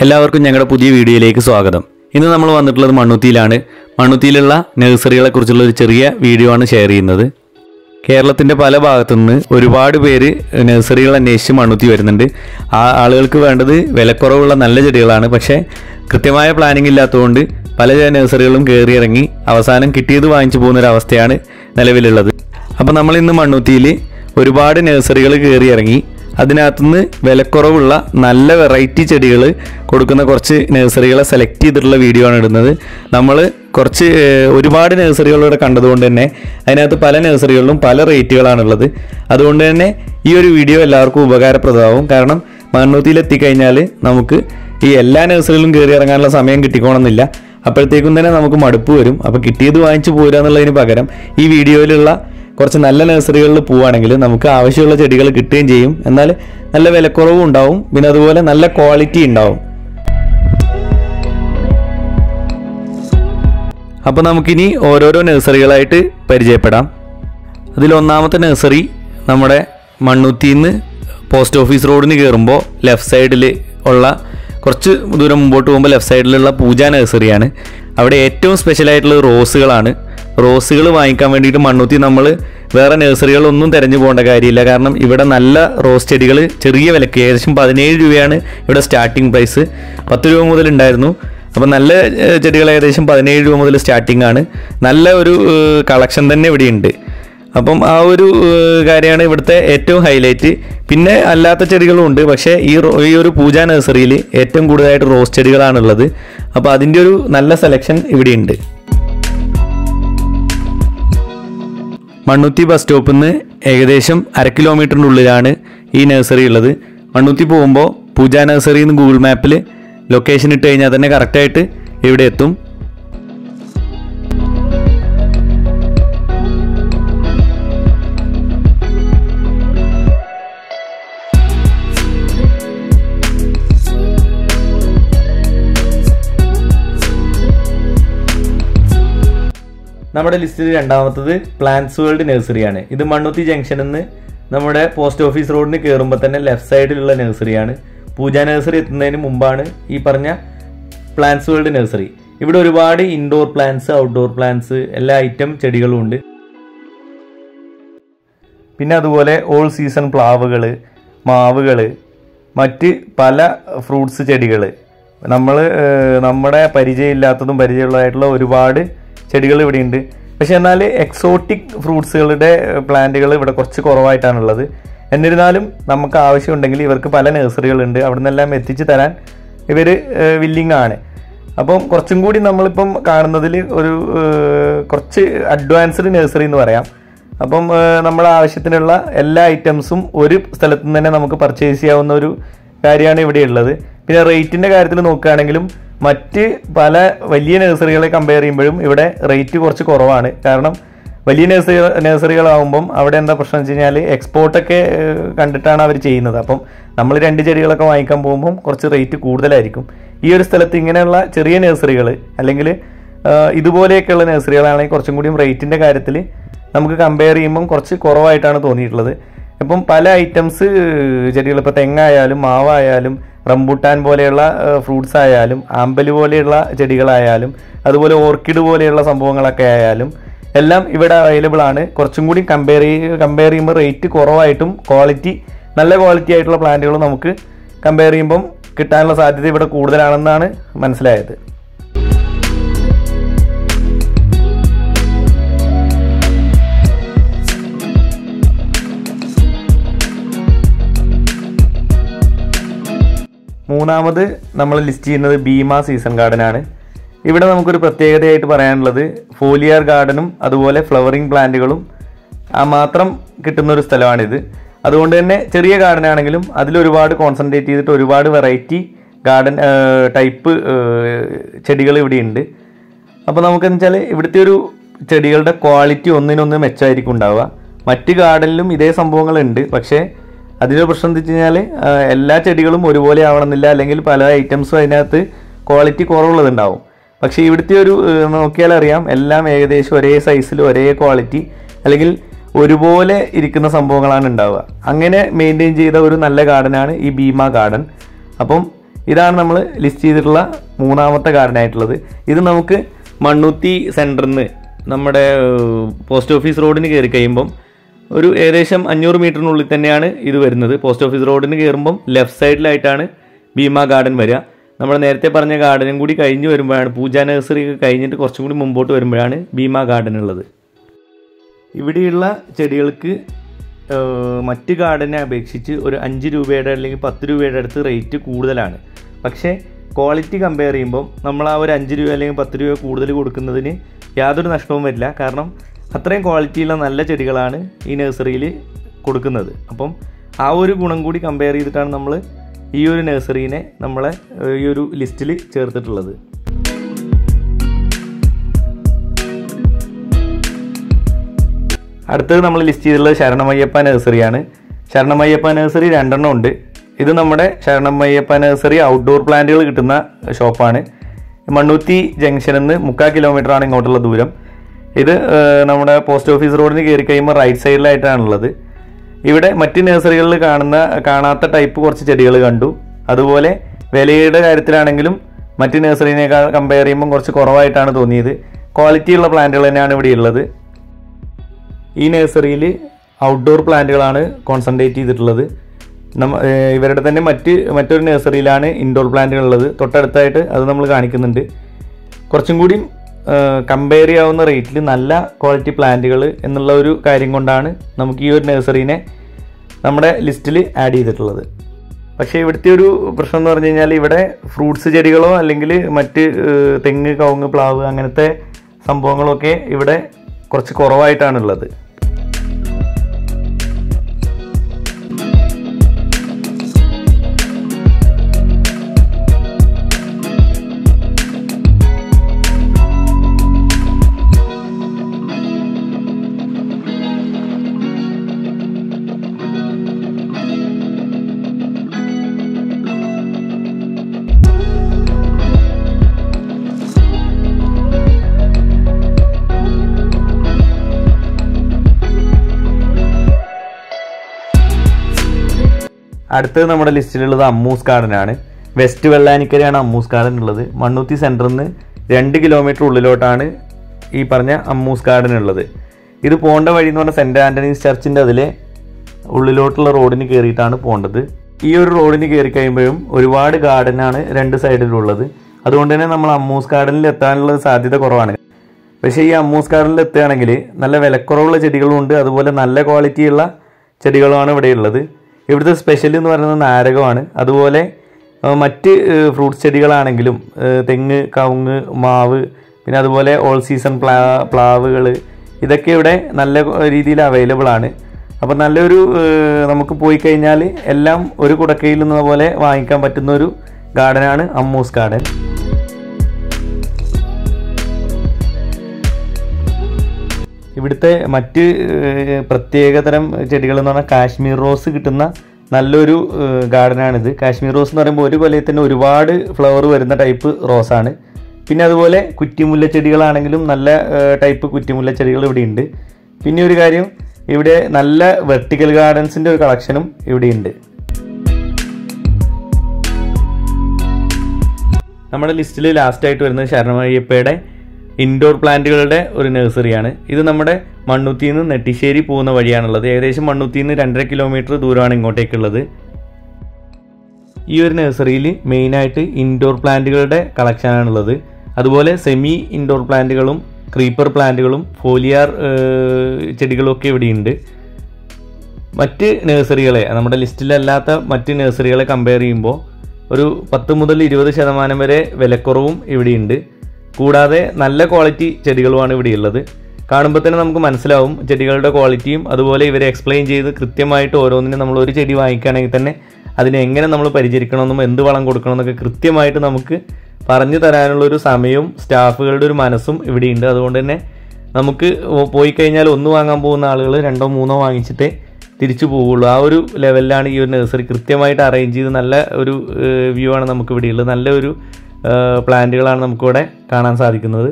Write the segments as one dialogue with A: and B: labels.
A: എല്ലാവർക്കും ഞങ്ങളുടെ പുതിയ വീഡിയോയിലേക്ക് സ്വാഗതം ഇന്ന് നമ്മൾ വന്നിട്ടുള്ളത് മണ്ണുത്തിയിലാണ് മണ്ണുത്തിയിലുള്ള നഴ്സറികളെ കുറിച്ചുള്ള ഒരു ചെറിയ വീഡിയോ ആണ് ഷെയർ ചെയ്യുന്നത് കേരളത്തിൻ്റെ പല ഭാഗത്തു നിന്ന് ഒരുപാട് പേര് നഴ്സറികൾ അന്വേഷിച്ച് മണ്ണുത്തി വരുന്നുണ്ട് ആ ആളുകൾക്ക് വേണ്ടത് വിലക്കുറവുള്ള നല്ല ചെടികളാണ് പക്ഷേ കൃത്യമായ പ്ലാനിംഗ് ഇല്ലാത്തതുകൊണ്ട് പല നഴ്സറികളും കയറിയിറങ്ങി അവസാനം കിട്ടിയത് വാങ്ങിച്ചു പോകുന്ന ഒരു അവസ്ഥയാണ് നിലവിലുള്ളത് അപ്പോൾ നമ്മൾ ഇന്ന് മണ്ണുത്തിയിൽ ഒരുപാട് നഴ്സറികൾ കയറിയിറങ്ങി അതിനകത്തുനിന്ന് വിലക്കുറവുള്ള നല്ല വെറൈറ്റി ചെടികൾ കൊടുക്കുന്ന കുറച്ച് നഴ്സറികളെ സെലക്ട് ചെയ്തിട്ടുള്ള വീഡിയോ ആണ് ഇടുന്നത് നമ്മൾ കുറച്ച് ഏഹ്, ഒരുപാട് നഴ്സറികളിലൂടെ കണ്ടതുകൊണ്ട് തന്നെ അതിനകത്ത് പല നഴ്സറികളിലും പല റേറ്റുകളാണുള്ളത് അതുകൊണ്ട് തന്നെ ഈ ഒരു വീഡിയോ എല്ലാവർക്കും ഉപകാരപ്രദമാവും കാരണം മണ്ണൂത്തിയിൽ എത്തിക്കഴിഞ്ഞാൽ നമുക്ക് ഈ എല്ലാ നഴ്സറികളിലും കയറി ഇറങ്ങാനുള്ള സമയം കിട്ടിക്കോണമെന്നില്ല അപ്പോഴത്തേക്കും തന്നെ നമുക്ക് മടുപ്പ് വരും അപ്പോൾ കിട്ടിയത് വാങ്ങിച്ചു പോരുക എന്നുള്ളതിന് പകരം ഈ വീഡിയോയിലുള്ള കുറച്ച് നല്ല നഴ്സറികളിൽ പോവുകയാണെങ്കിൽ നമുക്ക് ആവശ്യമുള്ള ചെടികൾ കിട്ടുകയും ചെയ്യും എന്നാൽ നല്ല വിലക്കുറവും ഉണ്ടാവും പിന്നെ അതുപോലെ നല്ല ക്വാളിറ്റി ഉണ്ടാവും അപ്പോൾ നമുക്കിനി ഓരോരോ നഴ്സറികളായിട്ട് പരിചയപ്പെടാം അതിൽ ഒന്നാമത്തെ നഴ്സറി നമ്മുടെ മണ്ണുത്തിന്ന് പോസ്റ്റ് ഓഫീസ് റോഡിന് കയറുമ്പോൾ ലെഫ്റ്റ് സൈഡിൽ ഉള്ള കുറച്ച് ദൂരം മുമ്പോട്ട് പോകുമ്പോൾ ലെഫ്റ്റ് സൈഡിലുള്ള പൂജ നഴ്സറിയാണ് അവിടെ ഏറ്റവും സ്പെഷ്യലായിട്ടുള്ളത് റോസുകളാണ് റോസുകൾ വാങ്ങിക്കാൻ വേണ്ടിയിട്ട് മണ്ണുത്തി നമ്മൾ വേറെ നഴ്സറികളൊന്നും തിരഞ്ഞു പോകേണ്ട കാര്യമില്ല കാരണം ഇവിടെ നല്ല റോസ് ചെടികൾ ചെറിയ വിലക്ക് ഏകദേശം പതിനേഴ് രൂപയാണ് ഇവിടെ സ്റ്റാർട്ടിംഗ് പ്രൈസ് പത്ത് രൂപ മുതൽ ഉണ്ടായിരുന്നു അപ്പം നല്ല ഏഹ്, ചെടികൾ ഏകദേശം പതിനേഴ് രൂപ മുതൽ സ്റ്റാർട്ടിംഗ് ആണ് നല്ല ഒരു കളക്ഷൻ തന്നെ ഇവിടെയുണ്ട് അപ്പം ആ ഒരു ഏഹ്, കാര്യമാണ് ഇവിടുത്തെ ഏറ്റവും ഹൈലൈറ്റ് പിന്നെ അല്ലാത്ത ചെടികളും ഉണ്ട് പക്ഷേ ഈ റോ- ഈ ഒരു പൂജ നഴ്സറിയിൽ ഏറ്റവും കൂടുതലായിട്ട് റോസ് ചെടികളാണുള്ളത് അപ്പോൾ അതിൻ്റെ ഒരു നല്ല സെലക്ഷൻ ഇവിടെയുണ്ട് മണ്ണുത്തി ബസ് സ്റ്റോപ്പിൽ നിന്ന് ഏകദേശം അര കിലോമീറ്ററിൻ്റെ ഉള്ളിലാണ് ഈ നഴ്സറി ഉള്ളത് മണ്ണുത്തി പോകുമ്പോൾ പൂജ നഴ്സറി എന്ന് ഗൂഗിൾ മാപ്പിൽ ലൊക്കേഷൻ ഇട്ട് കഴിഞ്ഞാൽ തന്നെ കറക്റ്റായിട്ട് ഇവിടെ എത്തും നമ്മുടെ ലിസ്റ്റിൽ രണ്ടാമത്തത് പ്ലാന്റ്സ് വേൾഡ് നഴ്സറിയാണ് ഇത് മണ്ണുത്തി ജംഗ്ഷനിൽ നിന്ന് നമ്മുടെ പോസ്റ്റ് ഓഫീസ് റോഡിന് കയറുമ്പോൾ തന്നെ ലെഫ്റ്റ് സൈഡിലുള്ള നഴ്സറിയാണ് പൂജ നഴ്സറി എത്തുന്നതിന് മുമ്പാണ് ഈ പറഞ്ഞ പ്ലാന്റ്സ് വേൾഡ് നഴ്സറി ഇവിടെ ഒരുപാട് ഇൻഡോർ പ്ലാന്റ്സ് ഔട്ട്ഡോർ പ്ലാന്റ്സ് എല്ലാ ഐറ്റം ചെടികളും ഉണ്ട് പിന്നെ അതുപോലെ ഓൾ സീസൺ പ്ലാവുകൾ മാവുകൾ മറ്റ് പല ഫ്രൂട്ട്സ് ചെടികൾ നമ്മൾ നമ്മുടെ പരിചയമില്ലാത്തതും പരിചയമുള്ളതായിട്ടുള്ള ഒരുപാട് ചെടികൾ ഇവിടെ ഉണ്ട് പക്ഷെ എന്നാൽ എക്സോട്ടിക് ഫ്രൂട്ട്സുകളുടെ പ്ലാന്റുകൾ ഇവിടെ കുറച്ച് കുറവായിട്ടാണുള്ളത് എന്നിരുന്നാലും നമുക്ക് ആവശ്യമുണ്ടെങ്കിൽ ഇവർക്ക് പല നഴ്സറികളുണ്ട് അവിടെ നിന്നെല്ലാം എത്തിച്ചു തരാൻ ഇവർ വില്ലിങ് ആണ് അപ്പം കുറച്ചും കൂടി നമ്മളിപ്പം കാണുന്നതിൽ ഒരു ഏഹ്, കുറച്ച് അഡ്വാൻസ്ഡ് നഴ്സറി എന്ന് പറയാം അപ്പം ഏഹ്, നമ്മുടെ ആവശ്യത്തിനുള്ള എല്ലാ ഐറ്റംസും ഒരു സ്ഥലത്തു നിന്ന് തന്നെ നമുക്ക് പർച്ചേസ് ചെയ്യാവുന്ന ഒരു കാര്യമാണ് ഇവിടെ ഉള്ളത് പിന്നെ റേറ്റിന്റെ കാര്യത്തിൽ നോക്കുകയാണെങ്കിലും മറ്റ് പല വലിയ നഴ്സറികളെ കമ്പയർ ചെയ്യുമ്പോഴും ഇവിടെ റേറ്റ് കുറച്ച് കുറവാണ് കാരണം വലിയ നഴ്സറി നഴ്സറികളാവുമ്പം അവിടെ എന്താ പ്രശ്നം വെച്ച് കഴിഞ്ഞാൽ എക്സ്പോർട്ടൊക്കെ ഏഹ്, കണ്ടിട്ടാണ് അവർ ചെയ്യുന്നത് അപ്പം നമ്മൾ രണ്ട് ചെടികളൊക്കെ വാങ്ങിക്കാൻ പോകുമ്പം കുറച്ച് റേറ്റ് കൂടുതലായിരിക്കും ഈ ഒരു സ്ഥലത്ത് ഇങ്ങനെയുള്ള ചെറിയ നഴ്സറികൾ അല്ലെങ്കിൽ ഇതുപോലെയൊക്കെയുള്ള നഴ്സറികളാണെങ്കിൽ കുറച്ചും കൂടിയും റേറ്റിൻ്റെ കാര്യത്തിൽ നമുക്ക് കമ്പയർ ചെയ്യുമ്പം കുറച്ച് കുറവായിട്ടാണ് തോന്നിയിട്ടുള്ളത് ഇപ്പം പല ഐറ്റംസ് ചെടികൾ ഇപ്പോൾ തെങ്ങായാലും മാവായാലും റംബൂട്ടാൻ പോലെയുള്ള ഫ്രൂട്ട്സ് ആയാലും ആമ്പല് പോലെയുള്ള ചെടികളായാലും അതുപോലെ ഓർക്കിഡ് പോലെയുള്ള സംഭവങ്ങളൊക്കെ ആയാലും എല്ലാം ഇവിടെ അവൈലബിൾ ആണ് കുറച്ചും കൂടി കമ്പയർ ചെയ്യ കമ്പയർ ചെയ്യുമ്പോൾ റേറ്റ് കുറവായിട്ടും ക്വാളിറ്റി നല്ല ക്വാളിറ്റി ആയിട്ടുള്ള പ്ലാന്റുകളും നമുക്ക് കമ്പയർ ചെയ്യുമ്പം കിട്ടാനുള്ള സാധ്യത ഇവിടെ കൂടുതലാണെന്നാണ് മനസ്സിലായത് മൂന്നാമത് നമ്മൾ ലിസ്റ്റ് ചെയ്യുന്നത് ഭീമ സീസൺ ഗാർഡൻ ആണ് ഇവിടെ നമുക്കൊരു പ്രത്യേകതയായിട്ട് പറയാനുള്ളത് ഫോലിയർ ഗാർഡനും അതുപോലെ ഫ്ലവറിംഗ് പ്ലാന്റുകളും ആ മാത്രം കിട്ടുന്ന ഒരു സ്ഥലമാണിത് അതുകൊണ്ട് തന്നെ ചെറിയ ഗാർഡൻ ആണെങ്കിലും അതിൽ ഒരുപാട് കോൺസെൻട്രേറ്റ് ചെയ്തിട്ട് ഒരുപാട് വെറൈറ്റി ഗാർഡൻ ടൈപ്പ് ചെടികൾ ഇവിടെ ഉണ്ട് അപ്പോൾ നമുക്കെന്ന് വെച്ചാൽ ഇവിടുത്തെ ഒരു ചെടികളുടെ ക്വാളിറ്റി ഒന്നിനൊന്ന് മെച്ചമായിരിക്കും ഉണ്ടാവുക മറ്റ് ഗാർഡനിലും ഇതേ സംഭവങ്ങളുണ്ട് പക്ഷേ അതിൻ്റെ പ്രശ്നം എന്താ വെച്ച് കഴിഞ്ഞാൽ എല്ലാ ചെടികളും ഒരുപോലെ ആവണമെന്നില്ല അല്ലെങ്കിൽ പല ഐറ്റംസും അതിനകത്ത് ക്വാളിറ്റി കുറവുള്ളതുണ്ടാവും പക്ഷേ ഇവിടുത്തെ ഒരു ഏഹ്, നോക്കിയാൽ അറിയാം എല്ലാം ഏകദേശം ഒരേ സൈസിൽ ഒരേ ക്വാളിറ്റി അല്ലെങ്കിൽ ഒരുപോലെ ഇരിക്കുന്ന സംഭവങ്ങളാണ് ഉണ്ടാവുക അങ്ങനെ മെയിൻറ്റെയിൻ ചെയ്ത ഒരു നല്ല ഗാർഡനാണ് ഈ ഭീമ ഗാർഡൻ അപ്പം ഇതാണ് നമ്മൾ ലിസ്റ്റ് ചെയ്തിട്ടുള്ള മൂന്നാമത്തെ ഗാർഡൻ ആയിട്ടുള്ളത് ഇത് നമുക്ക് മണ്ണുത്തി സെൻറ്ററിൽ നിന്ന് നമ്മുടെ പോസ്റ്റ് ഓഫീസ് റോഡിന് കയറി കഴിയുമ്പം ഒരു ഏകദേശം അഞ്ഞൂറ് മീറ്ററിനുള്ളിൽ തന്നെയാണ് ഇത് വരുന്നത് പോസ്റ്റ് ഓഫീസ് റോഡിന് കയറുമ്പം ലെഫ്റ്റ് സൈഡിലായിട്ടാണ് ഭീമ ഗാർഡൻ വരിക നമ്മൾ നേരത്തെ പറഞ്ഞ ഗാർഡനും കൂടി കഴിഞ്ഞ് വരുമ്പോഴാണ് പൂജ നഴ്സറി ഒക്കെ കഴിഞ്ഞിട്ട് കുറച്ചും കൂടി മുമ്പോട്ട് വരുമ്പോഴാണ് ഭീമ ഗാർഡൻ ഉള്ളത് ഇവിടെയുള്ള ചെടികൾക്ക് ഏഹ്, മറ്റ് ഗാർഡനെ അപേക്ഷിച്ച് ഒരു അഞ്ച് രൂപയുടെ അല്ലെങ്കിൽ പത്ത് രൂപയുടെ അടുത്ത് റേറ്റ് കൂടുതലാണ് പക്ഷേ ക്വാളിറ്റി കമ്പയർ ചെയ്യുമ്പോൾ നമ്മൾ ആ ഒരു അഞ്ച് രൂപ അല്ലെങ്കിൽ പത്ത് രൂപ കൂടുതൽ കൊടുക്കുന്നതിന് യാതൊരു നഷ്ടവും വരില്ല കാരണം അത്രയും ക്വാളിറ്റിയുള്ള നല്ല ചെടികളാണ് ഈ നഴ്സറിയിൽ കൊടുക്കുന്നത് അപ്പം ആ ഒരു ഗുണം കൂടി കമ്പയർ ചെയ്തിട്ടാണ് നമ്മൾ ഈ ഒരു നഴ്സറീനെ നമ്മളെ ഏഹ്, ഈ ഒരു ലിസ്റ്റിൽ ചേർത്തിട്ടുള്ളത് അടുത്തത് നമ്മൾ ലിസ്റ്റ് ചെയ്തിട്ടുള്ളത് ശരണമയ്യപ്പ നഴ്സറിയാണ് ശരണമയ്യപ്പ നഴ്സറി രണ്ടെണ്ണം ഉണ്ട് ഇത് നമ്മുടെ ശരണമയ്യപ്പ നഴ്സറി ഔട്ട്ഡോർ പ്ലാന്റുകൾ കിട്ടുന്ന ഷോപ്പാണ് മണ്ണൂത്തി ജംഗ്ഷനിൽ നിന്ന് മുക്കാൽ കിലോമീറ്റർ ആണ് ഇങ്ങോട്ടുള്ള ദൂരം ഇത് ഏഹ്, നമ്മുടെ പോസ്റ്റ് ഓഫീസ് റോഡിന് കയറി കഴിയുമ്പോൾ റൈറ്റ് സൈഡിലായിട്ടാണുള്ളത് ഇവിടെ മറ്റ് നഴ്സറികളിൽ കാണുന്ന കാണാത്ത ടൈപ്പ് കുറച്ച് ചെടികൾ കണ്ടു അതുപോലെ വിലയുടെ കാര്യത്തിലാണെങ്കിലും മറ്റ് നഴ്സറിനേക്കാൾ കമ്പയർ ചെയ്യുമ്പോൾ കുറച്ച് കുറവായിട്ടാണ് തോന്നിയത് ക്വാളിറ്റിയുള്ള പ്ലാന്റുകൾ തന്നെയാണ് ഇവിടെ ഉള്ളത് ഈ നഴ്സറിയിൽ ഔട്ട്ഡോർ പ്ലാന്റുകളാണ് കോൺസെൻട്രേറ്റ് ചെയ്തിട്ടുള്ളത് നമ്മ ഏഹ് ഇവരുടെ തന്നെ മറ്റ് മറ്റൊരു നഴ്സറിയിലാണ് ഇൻഡോർ പ്ലാന്റുകൾ ഉള്ളത് തൊട്ടടുത്തായിട്ട് അത് നമ്മൾ കാണിക്കുന്നുണ്ട് കുറച്ചും കൂടി കമ്പയർ ചെയ്യാവുന്ന റേറ്റിൽ നല്ല ക്വാളിറ്റി പ്ലാന്റുകൾ എന്നുള്ള ഒരു കാര്യം കൊണ്ടാണ് നമുക്ക് ഈ ഒരു നഴ്സറീനെ നമ്മുടെ ലിസ്റ്റിൽ ആഡ് ചെയ്തിട്ടുള്ളത് പക്ഷേ ഇവിടുത്തെ ഒരു പ്രശ്നം എന്ന് പറഞ്ഞു കഴിഞ്ഞാൽ ഇവിടെ ഫ്രൂട്ട്സ് ചെടികളോ അല്ലെങ്കിൽ മറ്റ് ഏഹ്, തെങ്ങ് കവുങ്ങ് പ്ലാവ് അങ്ങനത്തെ സംഭവങ്ങളൊക്കെ ഇവിടെ കുറച്ച് കുറവായിട്ടാണുള്ളത് അടുത്തത് നമ്മുടെ ലിസ്റ്റിലുള്ളത് അമ്മൂസ് ഗാർഡൻ ആണ് വെസ്റ്റ് വെള്ളാനിക്കരയാണ് അമ്മൂസ് ഗാർഡൻ ഉള്ളത് മണ്ണുത്തി സെൻറ്ററിൽ നിന്ന് രണ്ട് കിലോമീറ്റർ ഉള്ളിലോട്ടാണ് ഈ പറഞ്ഞ അമ്മൂസ് ഗാർഡൻ ഉള്ളത് ഇത് പോകേണ്ട വഴി എന്ന് പറഞ്ഞാൽ സെൻറ്റ് ആൻ്റണീസ് ചർച്ചിൻ്റെ അതിലെ ഉള്ളിലോട്ടുള്ള റോഡിന് കയറിയിട്ടാണ് പോകേണ്ടത് ഈ ഒരു റോഡിന് കയറി കഴിയുമ്പോഴും ഒരുപാട് ഗാർഡനാണ് രണ്ട് സൈഡിലുള്ളത് അതുകൊണ്ട് തന്നെ നമ്മൾ അമ്മൂസ് ഗാർഡനിൽ എത്താനുള്ള സാധ്യത കുറവാണ് പക്ഷേ ഈ അമ്മൂസ് ഗാർഡനിൽ എത്തുകയാണെങ്കിൽ നല്ല വിലക്കുറവുള്ള ചെടികളും ഉണ്ട് അതുപോലെ നല്ല ക്വാളിറ്റിയുള്ള ചെടികളുമാണ് ഇവിടെ ഉള്ളത് ഇവിടുത്തെ സ്പെഷ്യൽ എന്ന് പറയുന്നത് നാരകമാണ് അതുപോലെ ആ, മറ്റ് ഫ്രൂട്ട്സ് ചെടികളാണെങ്കിലും ആ, തെങ്ങ് കവുങ്ങ് മാവ് പിന്നെ അതുപോലെ ഓൾ സീസൺ പ്ലാ പ്ലാവുകൾ ഇതൊക്കെ ഇവിടെ നല്ല രീതിയിൽ അവൈലബിൾ ആണ് അപ്പം നല്ലൊരു ആ, നമുക്ക് പോയി കഴിഞ്ഞാൽ എല്ലാം ഒരു കുടക്കയിൽ നിന്ന പോലെ വാങ്ങിക്കാൻ പറ്റുന്ന ഒരു ഗാർഡനാണ് അമ്മൂസ് ഗാർഡൻ ഇവിടുത്തെ മറ്റ് ഏഹ്, പ്രത്യേകതരം ചെടികൾ എന്ന് പറഞ്ഞാൽ കാശ്മീർ റോസ് കിട്ടുന്ന നല്ലൊരു ഏഹ്, ഗാർഡനാണിത് കാശ്മീർ റോസ് എന്ന് പറയുമ്പോൾ ഒരു കൊലയിൽ തന്നെ ഒരുപാട് ഫ്ലവർ വരുന്ന ടൈപ്പ് റോസാണ് പിന്നെ അതുപോലെ കുറ്റിമുല്ല ചെടികളാണെങ്കിലും നല്ല ഏഹ്, ടൈപ്പ് കുറ്റിമുല്ല ചെടികൾ ഇവിടെ ഉണ്ട് പിന്നെ ഒരു കാര്യം ഇവിടെ നല്ല വെർട്ടിക്കൽ ഗാർഡൻസിൻ്റെ ഒരു കളക്ഷനും ഇവിടെയുണ്ട് നമ്മുടെ ലിസ്റ്റിൽ ലാസ്റ്റ് ആയിട്ട് വരുന്നത് ശരണമയ്യപ്പയുടെ ഇൻഡോർ പ്ലാന്റുകളുടെ ഒരു നഴ്സറിയാണ് ഇത് നമ്മുടെ മണ്ണുത്തിയിൽ നിന്ന് നെട്ടിശ്ശേരി പോകുന്ന വഴിയാണുള്ളത് ഏകദേശം മണ്ണുത്തിയിൽ നിന്ന് രണ്ടര കിലോമീറ്റർ ദൂരമാണ് ഇങ്ങോട്ടേക്കുള്ളത് ഈ ഒരു നഴ്സറിയിൽ മെയിനായിട്ട് ഇൻഡോർ പ്ലാന്റുകളുടെ കളക്ഷനാണുള്ളത് അതുപോലെ സെമി ഇൻഡോർ പ്ലാന്റുകളും ക്രീപ്പർ പ്ലാന്റുകളും ഫോലിയാർ ഏഹ്, ചെടികളും ഒക്കെ ഇവിടെയുണ്ട് മറ്റ് നഴ്സറികളെ നമ്മുടെ ലിസ്റ്റിലല്ലാത്ത മറ്റ് നഴ്സറികളെ കമ്പയർ ചെയ്യുമ്പോൾ ഒരു പത്ത് മുതൽ ഇരുപത് ശതമാനം വരെ വിലക്കുറവും ഇവിടെയുണ്ട് കൂടാതെ നല്ല ക്വാളിറ്റി ചെടികളുമാണ് ഇവിടെയുള്ളത് കാണുമ്പോൾ തന്നെ നമുക്ക് മനസ്സിലാവും ചെടികളുടെ ക്വാളിറ്റിയും അതുപോലെ ഇവരെ എക്സ്പ്ലെയിൻ ചെയ്ത് കൃത്യമായിട്ട് ഓരോന്നിനും നമ്മൾ ഒരു ചെടി വാങ്ങിക്കുകയാണെങ്കിൽ തന്നെ അതിനെ എങ്ങനെ നമ്മൾ പരിചരിക്കണമെന്നും എന്ത് വളം കൊടുക്കണമെന്നൊക്കെ കൃത്യമായിട്ട് നമുക്ക് പറഞ്ഞു തരാനുള്ള ഒരു സമയവും സ്റ്റാഫുകളുടെ ഒരു മനസ്സും ഇവിടെയുണ്ട് അതുകൊണ്ട് തന്നെ നമുക്ക് ഓ- പോയി കഴിഞ്ഞാൽ ഒന്ന് വാങ്ങാൻ പോകുന്ന ആളുകൾ രണ്ടോ മൂന്നോ വാങ്ങിച്ചിട്ടേ തിരിച്ചു പോവുള്ളൂ ആ ഒരു ലെവലിലാണ് ഈ ഒരു നഴ്സറി കൃത്യമായിട്ട് അറേഞ്ച് ചെയ്ത് നല്ല ഒരു വ്യൂ ആണ് നമുക്ക് ഇവിടെ ഉള്ളത് നല്ല ഒരു പ്ലാന്റുകളാണ് നമുക്കിവിടെ കാണാൻ സാധിക്കുന്നത്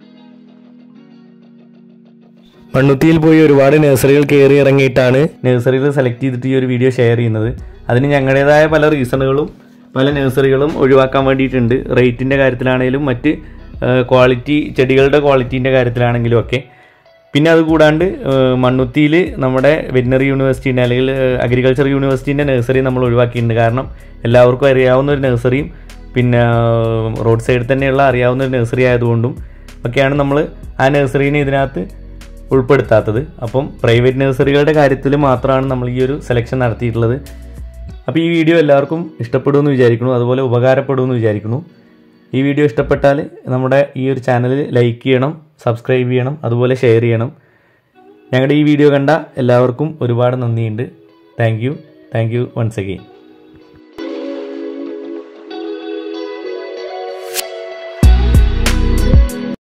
A: മണ്ണുത്തിയിൽ പോയി ഒരുപാട് നഴ്സറികൾ കയറി ഇറങ്ങിയിട്ടാണ് നഴ്സറികൾ സെലക്ട് ചെയ്തിട്ട് ഈ ഒരു വീഡിയോ ഷെയർ ചെയ്യുന്നത് അതിന് ഞങ്ങളുടേതായ പല റീസണുകളും പല നഴ്സറികളും ഒഴിവാക്കാൻ വേണ്ടിയിട്ടുണ്ട് റേറ്റിൻ്റെ കാര്യത്തിലാണെങ്കിലും മറ്റ് ക്വാളിറ്റി ചെടികളുടെ ക്വാളിറ്റീൻ്റെ കാര്യത്തിലാണെങ്കിലും ഒക്കെ പിന്നെ അത് കൂടാണ്ട് മണ്ണുത്തിയിൽ നമ്മുടെ വെറ്റിനറി യൂണിവേഴ്സിറ്റീൻ്റെ അല്ലെങ്കിൽ അഗ്രികൾച്ചർ യൂണിവേഴ്സിറ്റീൻ്റെ നഴ്സറി നമ്മൾ ഒഴിവാക്കിയിട്ടുണ്ട് കാരണം എല്ലാവർക്കും അറിയാവുന്ന ഒരു നഴ്സറിയും പിന്നെ റോഡ് സൈഡിൽ തന്നെയുള്ള അറിയാവുന്ന ഒരു നഴ്സറി ആയതുകൊണ്ടും ഒക്കെയാണ് നമ്മൾ ആ നഴ്സറീനെ ഇതിനകത്ത് ഉൾപ്പെടുത്താത്തത് അപ്പം പ്രൈവറ്റ് നഴ്സറികളുടെ കാര്യത്തിൽ മാത്രമാണ് നമ്മൾ ഈ ഒരു സെലക്ഷൻ നടത്തിയിട്ടുള്ളത് അപ്പോൾ ഈ വീഡിയോ എല്ലാവർക്കും ഇഷ്ടപ്പെടുമെന്ന് വിചാരിക്കുന്നു അതുപോലെ ഉപകാരപ്പെടുമെന്ന് വിചാരിക്കുന്നു ഈ വീഡിയോ ഇഷ്ടപ്പെട്ടാൽ നമ്മുടെ ഈ ഒരു ചാനൽ ലൈക്ക് ചെയ്യണം സബ്സ്ക്രൈബ് ചെയ്യണം അതുപോലെ ഷെയർ ചെയ്യണം ഞങ്ങളുടെ ഈ വീഡിയോ കണ്ട എല്ലാവർക്കും ഒരുപാട് നന്ദിയുണ്ട് thank you thank you once again